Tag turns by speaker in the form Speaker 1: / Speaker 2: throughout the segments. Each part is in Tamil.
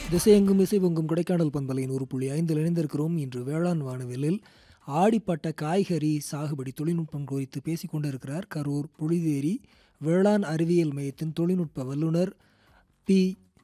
Speaker 1: திசையெங்கும் இசை பொங்கும் கொடைக்கானல் பண்பலை நூறு புள்ளி ஐந்தில் இணைந்திருக்கிறோம் இன்று வேளாண் வானவிலில் ஆடிப்பட்ட காய்கறி சாகுபடி தொழில்நுட்பம் குறித்து பேசிக் கொண்டிருக்கிறார் கரூர் புலிதேரி வேளாண் அறிவியல் மையத்தின் தொழில்நுட்ப வல்லுனர் பி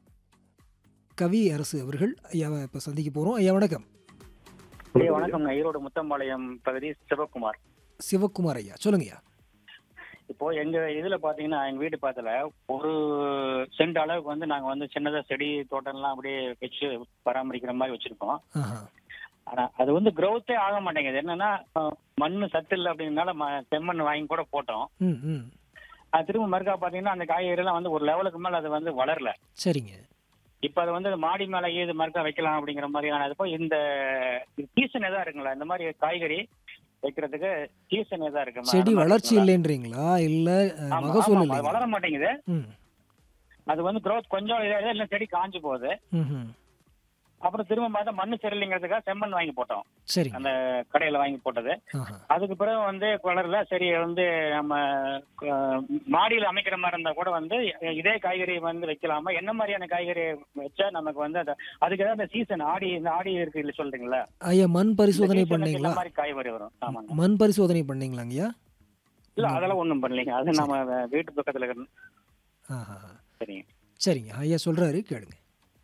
Speaker 1: கவி அரசு அவர்கள் ஐயாவை இப்போ சந்திக்க போகிறோம் ஐயா வணக்கம்
Speaker 2: ஐயா வணக்கம் நான் ஈரோடு முத்தம்பாளையம் பகுதி சிவகுமார்
Speaker 1: சிவக்குமார் ஐயா சொல்லுங்க ஐயா
Speaker 2: இப்போ எங்க இதுல பாத்தீங்கன்னா எங்க வீட்டு பக்கத்துல ஒரு சென்ட் அளவுக்கு வந்து நாங்க வந்து சின்னதா செடி தோட்டம்லாம் அப்படியே வச்சு பராமரிக்கிற மாதிரி வச்சிருக்கோம்
Speaker 1: ஆஹா
Speaker 2: ஆனா அது வந்து growth-ஏ ஆக மாட்டேங்குது என்னன்னா அஹ், மண்ணு சத்து இல்லை அப்படிங்கறனால ம- செம்மண் வாங்கி கூட போட்டோம்
Speaker 1: ம் ம்
Speaker 2: அது திரும்ப மறுக்கா பாத்தீங்கன்னா அந்த காய்கறி எல்லாம் வந்து ஒரு லெவலுக்கு மேல அது வந்து வளரல
Speaker 1: சரிங்க
Speaker 2: இப்ப அது வந்து மாடி மேல இது மறுக்கா வைக்கலாம் அப்படிங்கிற மாதிரியான இது போய் இந்த சீசன் எதா இருக்குங்களா இந்த மாதிரி காய்கறி வைக்கிறதுக்கு சீசன் எதா இருக்கு
Speaker 1: செடி வளர்ச்சி இல்லைன்றீங்களா இல்லை அஹ்,
Speaker 2: ஆமா,
Speaker 1: மகசூல்
Speaker 2: ஆமா, அது
Speaker 1: இல்லைங்களா
Speaker 2: வளர மாட்டேங்குது
Speaker 1: ம்
Speaker 2: அது வந்து growth கொஞ்சம் இதாக இல்லை செடி காஞ்சு போகுது
Speaker 1: ம் ம்
Speaker 2: அப்புறம் திரும்ப பார்த்தா மண்ணு சரியில்லைங்கிறதுக்காக செம்மண் வாங்கி போட்டோம்
Speaker 1: சரிங்க
Speaker 2: அந்த கடையில வாங்கி போட்டது
Speaker 1: ஆஹா
Speaker 2: அதுக்கு பிறகு வந்து வளரல சரி வந்து நம்ம அஹ், மாடியில அமைக்கிற மாதிரி இருந்தா கூட வந்து இதே காய்கறி வந்து வைக்கலாமா என்ன மாதிரியான காய்கறி வச்சா நமக்கு வந்து அது அதுக்கு ஏதாவது இந்த சீசன் ஆடி இந்த ஆடி இருக்கு இல்ல சொல்றீங்களா
Speaker 1: ஐயா மண்
Speaker 2: இந்த
Speaker 1: பரிசோதனை
Speaker 2: season க்கு
Speaker 1: பண்ணீங்களா
Speaker 2: இந்த மாதிரி காய்கறி வரும் ஆமாங்க
Speaker 1: மண் பரிசோதனை பண்ணீங்களாங்கய்யா
Speaker 2: இல்ல அதெல்லாம் ஒண்ணும் பண்ணலைங்க அது நம்ம வீட்டு பக்கத்துல இருக்கிற
Speaker 1: ஆஹா
Speaker 2: சரிங்க
Speaker 1: சரிங்க ஐயா சொல்றாரு கேளுங்க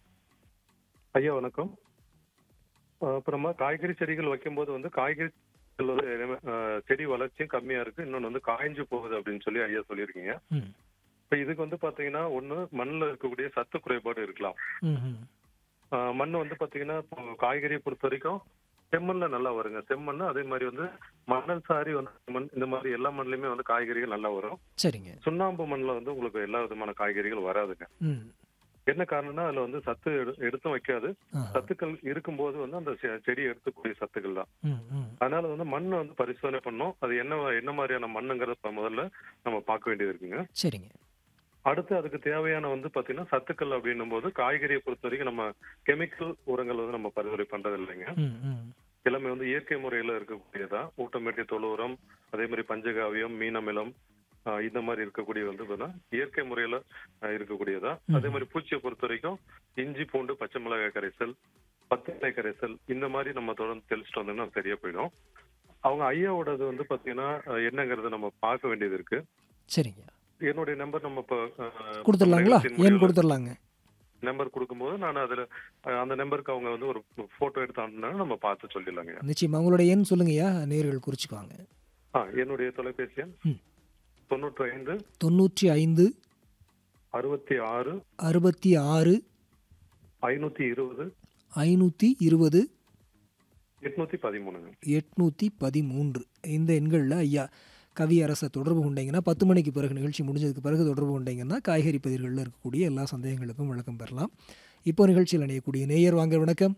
Speaker 3: ஐயா வணக்கம் அஹ் அப்புறமா காய்கறி செடிகள் வைக்கும்போது வந்து காய்கறி செடிகள் வந்து, அஹ், செடி வளர்ச்சியும் கம்மியா இருக்கு இன்னொன்னு வந்து காய்ஞ்சு போகுது அப்படின்னு சொல்லி ஐயா சொல்லியிருக்கீங்க
Speaker 1: ம்
Speaker 3: இப்ப இதுக்கு வந்து பாத்தீங்கன்னா ஒண்ணு மண்ணுல இருக்கக்கூடிய சத்து குறைபாடு இருக்கலாம்
Speaker 1: ம் ம்
Speaker 3: அஹ், மண் வந்து பாத்தீங்கன்னா இப்போ காய்கறியை பொறுத்த வரைக்கும் செம்மண்ல நல்லா வருங்க செம்மண் அதே மாதிரி வந்து மணல் சாரி வந்து மண் இந்த மாதிரி எல்லா மண்ணுலயுமே வந்து காய்கறிகள் நல்லா வரும்
Speaker 1: சரிங்க
Speaker 3: சுண்ணாம்பு மண்ணுல வந்து உங்களுக்கு எல்லா விதமான காய்கறிகள் வராதுங்க
Speaker 1: ம்
Speaker 3: என்ன காரணம்னா அதுல வந்து சத்து எடு- எடுத்தும் வைக்காது
Speaker 1: ஆஹா
Speaker 3: சத்துக்கள் இருக்கும்போது வந்து அந்த செ- செடி எடுத்துக்கூடிய சத்துக்கள் தான்
Speaker 1: ம் ம்
Speaker 3: அதனால வந்து மண்ணை வந்து பரிசோதனை பண்ணோம் அது என்ன என்ன மாதிரியான மண்ணுங்கிறத இப்ப முதல்ல நம்ம பார்க்க வேண்டியது இருக்குங்க
Speaker 1: சரிங்க
Speaker 3: அடுத்து அதுக்கு தேவையான வந்து பாத்தீங்கன்னா சத்துக்கள் அப்படின்னும் போது காய்கறியை பொறுத்த வரைக்கும் நம்ம கெமிக்கல் உரங்கள் வந்து நம்ம பரிந்துரை பண்றது இல்லைங்க
Speaker 1: ம் ம்
Speaker 3: எல்லாமே வந்து இயற்கை முறையில இருக்கக்கூடியதா ஊட்டமேட்டிய தொழு உரம் அதே மாதிரி பஞ்சகாவியம் மீனமிலம் ஆஹ் இந்த மாதிரி இருக்கக்கூடிய வந்து பார்த்தீங்கன்னா இயற்கை முறையில ஆஹ் இருக்கக்கூடியதா அதே மாதிரி பூச்சியை பொறுத்த வரைக்கும் இஞ்சி பூண்டு பச்சை மிளகாய் கரைசல் பத்திரை கரைசல் இந்த மாதிரி நம்ம தொடர்ந்து தெளிச்சுட்டு வந்தோம்னா சரியா போயிடும் அவங்க ஐயாவோடது வந்து பாத்தீங்கன்னா ஆஹ் என்னங்கறத நம்ம பார்க்க வேண்டியது இருக்கு
Speaker 1: சரிங்க
Speaker 3: என்னுடைய நம்பர் நம்ம இப்போ
Speaker 1: கொடுத்துடலாங்களா ஏன் கொடுத்துடலாங்க
Speaker 3: நம்பர் கொடுக்கும்போது நான் அதுல ஆஹ் அந்த நம்பருக்கு அவங்க வந்து ஒரு போட்டோ எடுத்து அனுப்புனா நம்ம பார்த்து சொல்லிடலாங்க
Speaker 1: நிச்சயமா உங்களோட எண் சொல்லுங்கய்யா நேர்கள் குறிச்சுக்குவாங்க
Speaker 3: ஆ என்னுடைய தொலைபேசி எண்
Speaker 1: ம்.
Speaker 3: தொண்ணூற்றி ஐந்து
Speaker 1: தொண்ணூற்றி ஐந்து
Speaker 3: அறுபத்தி ஆறு
Speaker 1: அறுபத்தி ஆறு
Speaker 3: ஐநூத்தி இருபது
Speaker 1: ஐநூற்றி இருபது
Speaker 3: எட்நூத்தி பதிமூணுங்க
Speaker 1: எட்நூற்றி பதிமூன்று இந்த எண்களில் ஐயா கவி அரசை தொடர்பு கொண்டீங்கன்னா பத்து மணிக்கு பிறகு நிகழ்ச்சி முடிஞ்சதுக்கு பிறகு தொடர்பு கொண்டீங்கன்னா காய்கறி பயிர்களில் இருக்கக்கூடிய எல்லா சந்தேகங்களுக்கும் விளக்கம் பெறலாம் இப்போ நிகழ்ச்சியில் அணையக்கூடிய நேயர் வாங்க வணக்கம்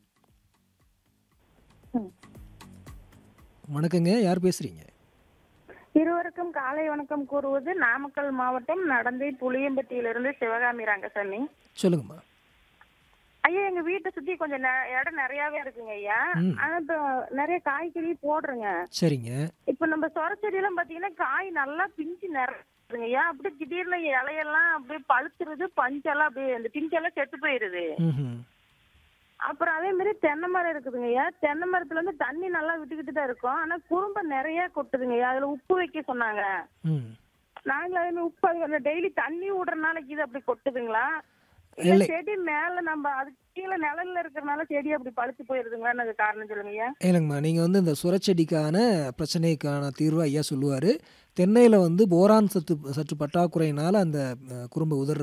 Speaker 1: வணக்கங்க யார் பேசுறீங்க
Speaker 4: இருவருக்கும் காலை வணக்கம் கூறுவது நாமக்கல் மாவட்டம் நடந்தை புளியம்பட்டியிலிருந்து சிவகாமி ரங்கசாமி
Speaker 1: சொல்லுங்கம்மா
Speaker 4: ஐயா எங்க வீட்டை சுத்தி கொஞ்சம் நெ- இடம் நிறையவே இருக்குங்க ஐயா
Speaker 1: ம்.
Speaker 4: ஆனா இப்போ நிறைய காய்கறி போடுறேங்க
Speaker 1: சரிங்க
Speaker 4: இப்ப நம்ம சொர செடியெல்லாம் பாத்தீங்கன்னா காய் நல்லா பிஞ்சு நிறையுதுங்க ஐயா அப்படியே திடீர்னு இலையெல்லாம் அப்படியே பழுத்துருது பஞ்செல்லாம் அப்படியே அந்த பிஞ்செல்லாம் செத்து போயிருது
Speaker 1: ம்
Speaker 4: அப்புறம் அதே மாதிரி தென்னை மரம் இருக்குதுங்க ஐயா தென்னை மரத்துல இருந்து தண்ணி நல்லா விட்டுக்கிட்டு தான் இருக்கும் ஆனா குறும்ப நிறைய கொட்டுதுங்க ஐயா அதுல உப்பு வைக்க சொன்னாங்க
Speaker 1: ம்
Speaker 4: நாங்களும் அதே மாதிரி உப்பு அது டெய்லி தண்ணி விடுறதுனால இது அப்படி கொட்டுதுங்களா இல்ல
Speaker 1: இல்லை.
Speaker 4: செடி மேல நம்ம அதுக்கு கீழே நிழல்ல இருக்கிறனால செடி அப்படி பழுத்து போயிருதுங்களான்னு அது காரணம் சொல்லுங்க ஐயா
Speaker 1: இல்லைங்கம்மா நீங்கள் வந்து இந்த சுரச்செடிக்கான பிரச்சனைக்கான தீர்வு ஐயா சொல்லுவார் தென்னையில் வந்து போரான் சத்து சற்று பற்றாக்குறையினால் அந்த அஹ், குறும்பை உதற